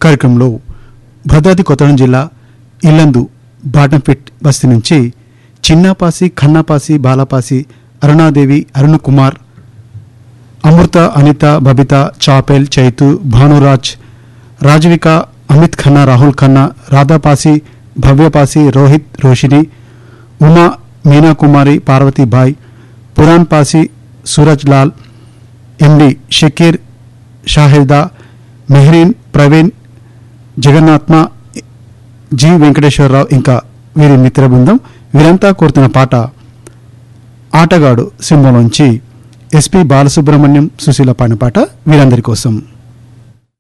కార్యక్రమంలో భద్రాద్రి కొత్తగూడెం జిల్లా ఇల్లందు బాటంఫిట్ బస్తీ నుంచి చిన్నాపాసి ఖన్నాపాసి బాలాపాసి అరుణాదేవి అరుణ్ కుమార్ అమృత అనిత బబిత చాపెల్ చైతు భానురాజ్ రాజవిక అమిత్ ఖన్నా రాహుల్ ఖన్నా రాధాపాసి భవ్యపాసి రోహిత్ రోషిని ఉమా మీనా కుమారి పార్వతీబాయ్ పురాన్ పాసి సూరజ్ లాల్ ఎండి షకీర్ షాహిదా మెహ్రీన్ ప్రవీణ్ జగన్నాత్మ జి వెంకటేశ్వరరావు ఇంకా వీరి మిత్ర బృందం వీరంతా కోరుతున్న పాట ఆటగాడు సింహంలోంచి ఎస్పి బాలసుబ్రహ్మణ్యం సుశీల పాడిన పాట వీరందరి కోసం